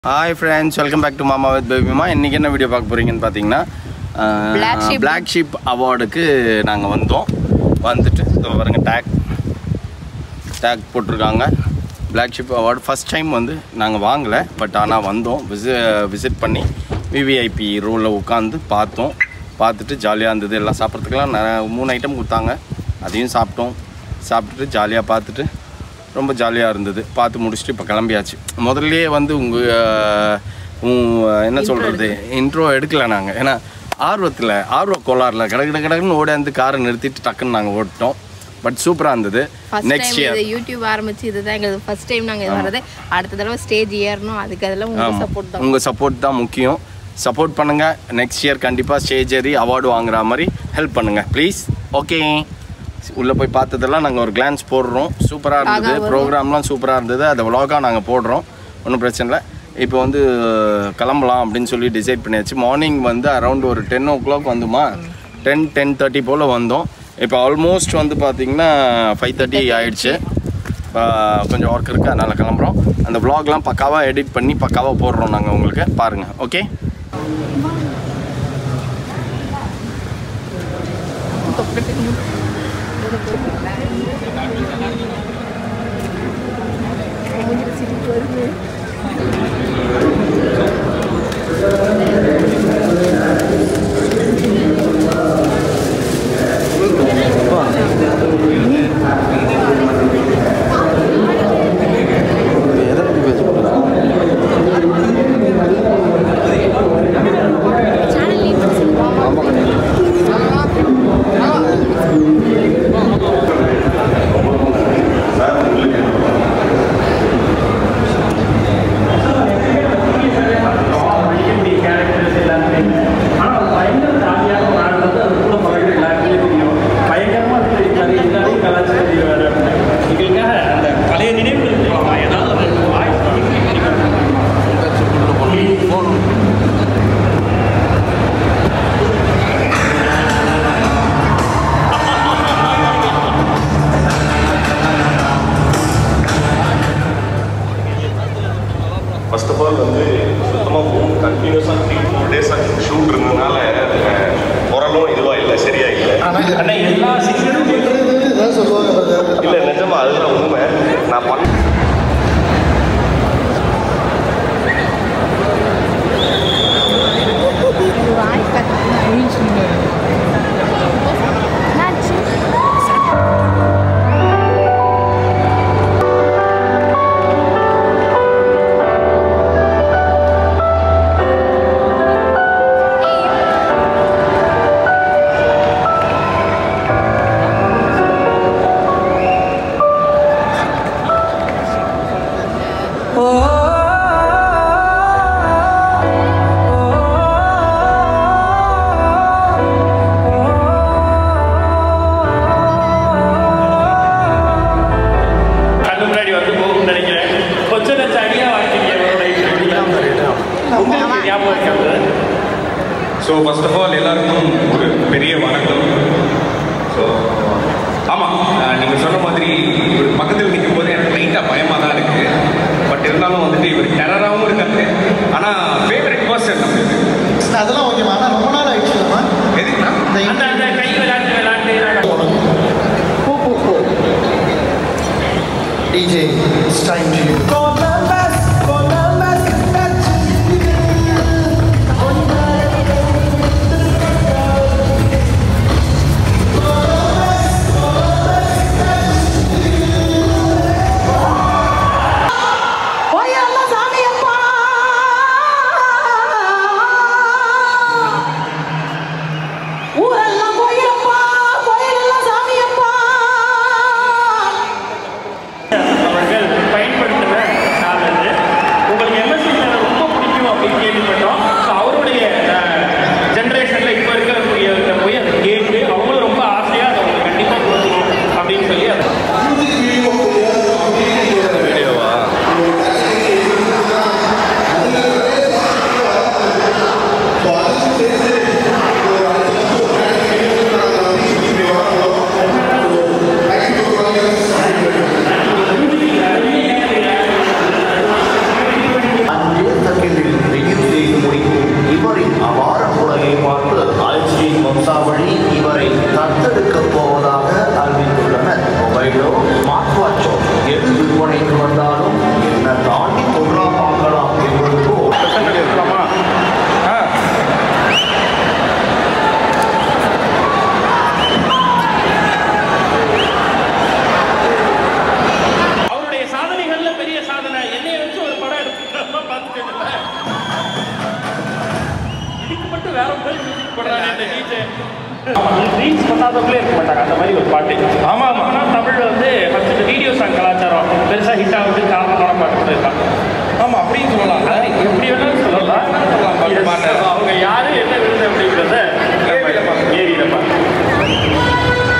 Hi friends welcome back to Mama with Babyma இன்றைக்கி என்ன video பார்க்க போகிறீங்கன்னு பார்த்தீங்கன்னா Black Sheep. பிளாக் ஷீப் அவார்டுக்கு நாங்கள் வந்தோம் வந்துட்டு இதோ பாருங்க டேக் டேக் போட்டிருக்காங்க black sheep award first time வந்து நாங்கள் வாங்கலை பட் ஆனால் வந்தோம் விசி விசிட் பண்ணி விவிஐபி ரோலில் உட்காந்து பார்த்தோம் பார்த்துட்டு ஜாலியாக இருந்தது எல்லாம் சாப்பிட்றதுக்கெல்லாம் நிறைய மூணு ஐட்டம் கொடுத்தாங்க அதையும் சாப்பிட்டோம் சாப்பிட்டுட்டு ஜாலியாக பார்த்துட்டு ரொம்ப ஜாலியாக இருந்தது பார்த்து முடிச்சுட்டு இப்போ கிளம்பியாச்சு முதல்லயே வந்து உங்கள் என்ன சொல்கிறது இன்ட்ரோ எடுக்கல நாங்கள் ஏன்னா ஆர்வத்தில் ஆர்வ கோளாறில் கட கட கடன்னு ஓடாந்து காரை நிறுத்திட்டு டக்குன்னு நாங்கள் ஓட்டோம் பட் சூப்பராக இருந்தது ஃபர்ஸ்ட் நெக்ஸ்ட் டைம் இயர் இது யூடியூப் ஆரம்பிச்சு இதுதான் எங்களுக்கு ஃபர்ஸ்ட் டைம் நாங்கள் இது வர்றது அடுத்த தடவை ஸ்டேஜ் ஏறணும் அதுக்கு அதெல்லாம் உங்க சப்போர்ட் தான் உங்கள் சப்போர்ட் தான் முக்கியம் சப்போர்ட் பண்ணுங்கள் நெக்ஸ்ட் இயர் கண்டிப்பாக ஸ்டேஜ் ஏறி அவார்டு வாங்குற மாதிரி ஹெல்ப் பண்ணுங்கள் ப்ளீஸ் ஓகே உள்ளே போய் பார்த்ததெல்லாம் நாங்கள் ஒரு கிளான்ஸ் போடுறோம் சூப்பராக இருந்தது வரும். ப்ரோக்ராம்லாம் சூப்பராக இருந்தது அதை vlog-ஆ நாங்கள் போடுறோம் ஒன்றும் பிரச்சனை இல்லை இப்போ வந்து கிளம்பலாம் அப்படின்னு சொல்லி டிசைட் பண்ணியாச்சு மார்னிங் வந்து அரௌண்ட் ஒரு டென் ஓ கிளாக் வந்துமா டென் டென் தேர்ட்டி போல் வந்தோம் இப்போ ஆல்மோஸ்ட் வந்து பார்த்திங்கன்னா ஃபைவ் தேர்ட்டி ஆயிடுச்சு இப்போ கொஞ்சம் ஒர்க் இருக்குது அதனால் கிளம்புறோம் அந்த vlogலாம் பக்காவாக எடிட் பண்ணி பக்காவாக போடுறோம் நாங்கள் உங்களுக்கு பாருங்கள் ஓகே எதை பற்றி பேச பழைய நினைவுகள் இருக்குமா? ஏதாவது ஒரு வாய்ஸ் ஃபர்ஸ்ட் ஆஃப் ஆல் வந்து சுத்தமாக ஃபோன் கண்டினியூஸாக த்ரீ ஃபோர் டேஸாக ஷூட் இருந்ததுனால அஹ், குரலும் இதுவாக இல்லை சரியா இல்லை அண்ணா எல்லா சிங்கரும் இல்லை நிஜமா அதுதான் உண்மை நான் பண்ண கண்ணு முன்னாடி வந்து போகும்னு நினைக்கிறேன் கொஞ்சம் நச்சு அடியா வாங்கிட்டீங்க உங்களுக்கு ஞாபகம் இருக்காது ஸோ ஃபர்ஸ்ட் ஆஃப் ஆல் எல்லாருக்கும் ஒரு பெரிய வணக்கம் ஸோ ஆமாம் நீங்கள் சொன்ன மாதிரி இவர் பக்கத்தில் நிற்கும் போது எனக்கு லைட்டாக பயமாக தான் இருக்குது பட் இருந்தாலும் வந்துட்டு இவர் டெரராகவும் இருக்காரு ஆனால் ஃபேவரட் பர்சன் நம்மளுக்கு அதெல்லாம் ஓகேமா ஆனால் ரொம்ப நாள் ஆயிடுச்சுமா எதுக்குன்னா அந்த அந்த கை விளையாட்டு விளையாட்டு DJ it's time to you ஊரெல்லாம் கோயிலப்பா கோயிலெல்லாம் சாமியப்பா அவர்கள் பயன்படுத்துகிற ரீல்ஸ் பண்ணாதவங்களே இருக்க மாட்டாங்க அந்த மாதிரி ஒரு பாட்டு ஆமா ஆமா ஆனால் தமிழ்ல வந்து ஃபர்ஸ்ட் இந்த வீடியோ சாங் கலாச்சாரம் பெருசா ஹிட் ஆகுது காரணமான பாட்டு கூட இருக்கான் ஆமா அப்படின்னு சொல்லலாம் எப்படி வேணாலும் சொல்லலாம் பாட்டு. Yes. அவங்க யாரு என்ன விருது அப்படிங்கிறத ஏவியில பார்த்து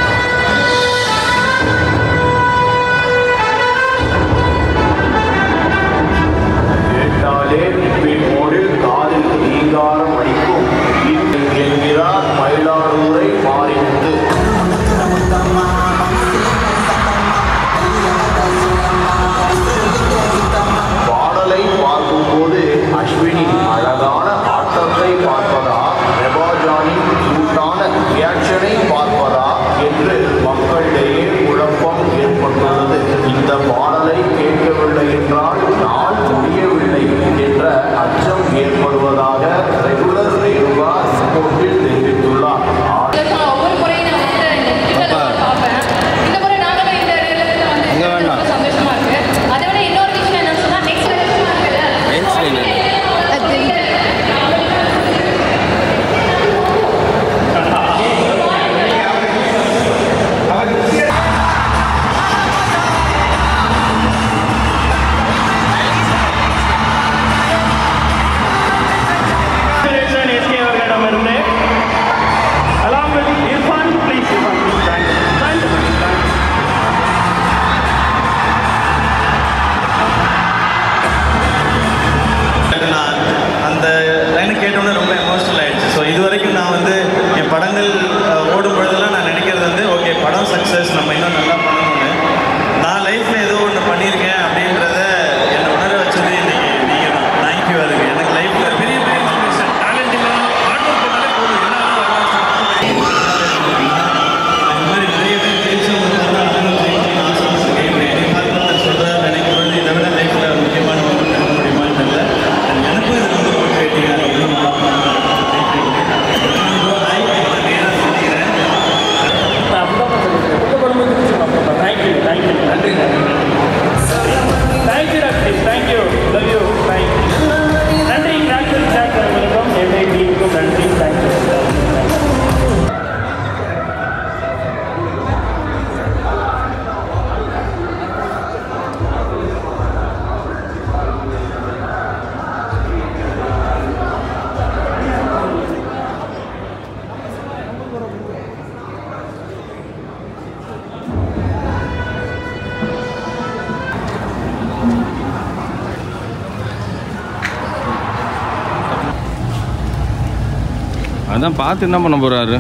கேட்டாலே பின்னோடில் காதில் நீங்காரம் அடிக்கும் என்கிறார் மயிலாடுதுறை மாறிந்து பாடலை பார்க்கும்போது அஸ்வினி அழகான ஆட்டத்தை பார்ப்பதா ரெபாஜானி சூட்டான ரியாக்ஷனை பார்ப்பதா என்று மக்களிடையே குழப்பம் ஏற்பட்டுள்ளது இந்த பாடலை கேட்கவில்லை என்றால் நான் முடியவில்லை என்ற அச்சம் ஏற்படுவதாக ரெகுலர் ரேணுகா ரிப்போர்ட்டில் தெரிவித்துள்ளார் ஒவ்வொரு முறையும் நான் வந்து இந்த திட்டத்தை பார்ப்பேன் இந்த முறை நாங்களும் இந்த நிலையத்துல வந்து அங்க வேண்டாம். ரொம்ப சந்தோஷமா இருக்கு அதை விட இன்னொரு விஷயம் என்னன்னு சொன்னா நெக்ஸ்ட் எஸ்கே அவர்களிடமிருந்து அலாம் Irfan please Irfan please thank you நான் அந்த லைனை கேட்டோன்னே ரொம்ப எமோஷனல் ஆயிடுச்சு ஸோ இது வரைக்கும் நான் வந்து என் படங்கள் அஹ், ஓடும் பொழுதெல்லாம் நான் நினைக்கிறது வந்து ஓகே படம் சக்ஸஸ் நம்ம இன்னும் நல்லா பண்ணணும்னு நான் லைஃப்பில் ஏதோ ஒன்று பண்ணியிருக்கேன் அப்படின்றத என்னை உணர வச்சது இன்னைக்கு நீங்கள் தான் தேங்க்யூ அதுக்கு எனக்கு லைஃப்பில் பெரிய பெரிய மோட்டிவேஷன் டேலண்ட் இல்லை ஹார்ட் ஒர்க் பண்ணாலே போதும் எல்லாரும் அது மாதிரி நிறைய பேர் ஜெயிச்சவங்க தான் நானும் ஜெயிக்கணும்னு ஆசைப்பட்டிருக்கேன் இப்போ என்னை பார்த்து ஒருத்தர் சொல்கிறார் நினைக்கும் பொழுது இதை விட லைஃப்பில் முக்கியமான ஒன்று பண்ண முடியுமான்னு தெரியல And எனக்கும் இது ரொம்ப மோட்டிவேட்டிங்காக இருக்குது தேங்க்யூ தேங்க்யூ நன்றி thank you doctor thank you love you thank you நன்றி டாக்டர் ஜாக் அவர்களுக்கும் என்னை டீமுக்கும் நன்றி தேங்க்யூ அதான் பார்த்து என்ன பண்ண போறாரு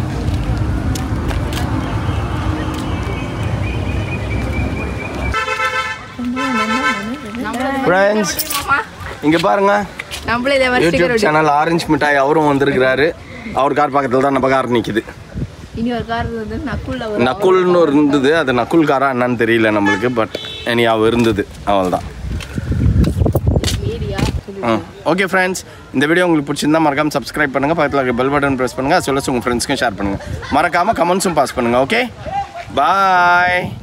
ஃப்ரெண்ட்ஸ் இங்க பாருங்க நம்மளே இதே மாதிரி யூடியூப் ஸ்டிக்கர் சேனல் ஆரஞ்சு மிட்டாய் அவரும் வந்திருக்கிறாரு அவர் கார் பக்கத்தில் தான் நம்ம கார் நிற்குது இனி ஒரு கார் வந்து நக்குள்ள ஒரு நக்குல்னு ஒரு இருந்தது அது நக்குல் காரா என்னன்னு தெரியல நம்மளுக்கு பட் இனி அவ இருந்தது அவள் தான் ஏரியா ஓகே ஃப்ரெண்ட்ஸ் இந்த வீடியோ உங்களுக்கு பிடிச்சிருந்தா மறக்காம சப்ஸ்கிரைப் பண்ணுங்க பக்கத்தில் இருக்க பெல் பட்டன் ப்ரெஸ் பண்ணுங்க சொல்ல உங்கள் ஃப்ரெண்ட்ஸ்க்கும் ஷேர் பண்ணுங்க மறக்காம கமெண்ட்ஸும் பாஸ் பண்ணுங்க ஓகே பாய்